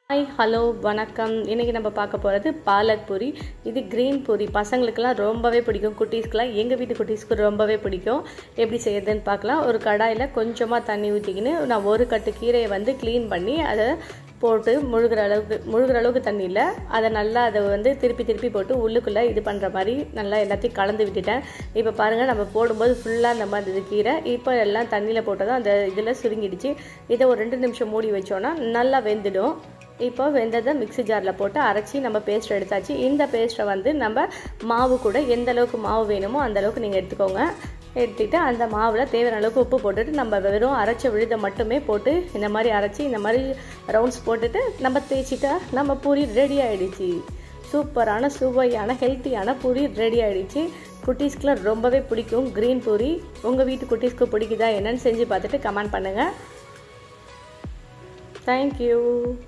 hi hello வணக்கம் இன்றைக்கி நம்ம பார்க்க போகிறது பாலக் பூரி இது க்ரீன் பூரி பசங்களுக்கெல்லாம் ரொம்பவே பிடிக்கும் குட்டீஸ்க்கெலாம் எங்கள் வீட்டு குட்டீஸ்க்கு ரொம்பவே பிடிக்கும் எப்படி செய்யறதுன்னு பார்க்கலாம் ஒரு கடாயில் கொஞ்சமாக தண்ணி ஊற்றிக்கின்னு நான் ஒரு கட்டு கீரையை வந்து க்ளீன் பண்ணி அதை போட்டு முழுகிற அளவுக்கு முழுகிற அளவுக்கு தண்ணி இல்லை அதை நல்லா அதை வந்து திருப்பி திருப்பி போட்டு உள்ளுக்குள்ளே இது பண்ணுற மாதிரி நல்லா எல்லாத்தையும் கலந்து விட்டுட்டேன் இப்போ பாருங்கள் நம்ம போடும்போது ஃபுல்லாக அந்த மாதிரி இது கீரை இப்போ எல்லாம் தண்ணியில் போட்டதும் அந்த இதில் சுருங்கிடுச்சு இதை ஒரு ரெண்டு நிமிஷம் மூடி வச்சோன்னா நல்லா வெந்துடும் இப்போ வெந்ததை மிக்ஸி ஜாரில் போட்டு அரைச்சி நம்ம பேஸ்ட் எடுத்தாச்சு இந்த பேஸ்ட்டை வந்து நம்ம மாவு கூட எந்த அளவுக்கு மாவு வேணுமோ அந்த அளவுக்கு நீங்கள் எடுத்துக்கோங்க எடுத்துக்கிட்டு அந்த மாவில் தேவையான அளவுக்கு உப்பு போட்டுட்டு நம்ம வெறும் அரைச்ச விழுதை மட்டுமே போட்டு இந்த மாதிரி அரைச்சி இந்த மாதிரி ரவுண்ட்ஸ் போட்டுட்டு நம்ம தேய்ச்சிட்டா நம்ம பூரி ரெடி ஆகிடுச்சு சூப்பரான சுவையான ஹெல்த்தியான பூரி ரெடி ஆகிடுச்சு குட்டீஸ்க்குலாம் ரொம்பவே பிடிக்கும் க்ரீன் பூரி உங்கள் வீட்டு குட்டீஸ்க்கு பிடிக்குதா என்னன்னு செஞ்சு பார்த்துட்டு கமெண்ட் பண்ணுங்கள் தேங்க்யூ